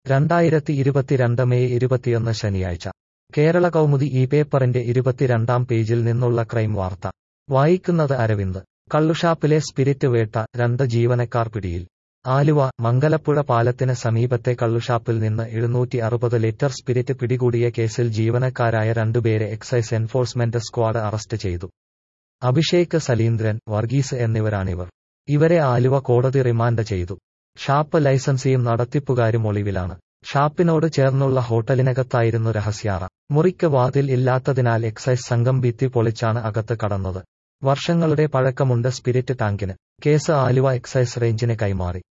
രണ്ടായിരത്തി ഇരുപത്തിരണ്ട് മെയ് ഇരുപത്തിയൊന്ന് ശനിയാഴ്ച കേരള കൗമുദി ഈ പേപ്പറിന്റെ ഇരുപത്തിരണ്ടാം പേജിൽ നിന്നുള്ള ക്രൈം വാർത്ത വായിക്കുന്നത് അരവിന്ദ് കള്ളുഷാപ്പിലെ സ്പിരിറ്റ് വേട്ട രണ്ട് ജീവനക്കാർ പിടിയിൽ ആലുവ മംഗലപ്പുഴ പാലത്തിന് സമീപത്തെ കള്ളുഷാപ്പിൽ നിന്ന് എഴുന്നൂറ്റി അറുപത് ലിറ്റർ സ്പിരിറ്റ് പിടികൂടിയ കേസിൽ ജീവനക്കാരായ രണ്ടുപേരെ എക്സൈസ് എൻഫോഴ്സ്മെന്റ് സ്ക്വാഡ് അറസ്റ്റ് ചെയ്തു അഭിഷേക് സലീന്ദ്രൻ വർഗീസ് എന്നിവരാണിവർ ഇവരെ ആലുവ കോടതി റിമാൻഡ് ചെയ്തു ഷാപ്പ് ലൈസൻസിയും നടത്തിപ്പുകാരും ഒളിവിലാണ് ഷാപ്പിനോട് ചേർന്നുള്ള ഹോട്ടലിനകത്തായിരുന്നു രഹസ്യാറ മുറിക്ക് വാതിൽ ഇല്ലാത്തതിനാൽ എക്സൈസ് സംഘം ഭിത്തി പൊളിച്ചാണ് അകത്ത് കടന്നത് വർഷങ്ങളുടെ പഴക്കമുണ്ട് സ്പിരിറ്റ് ടാങ്കിന് കേസ് ആലുവ എക്സൈസ് റേഞ്ചിന് കൈമാറി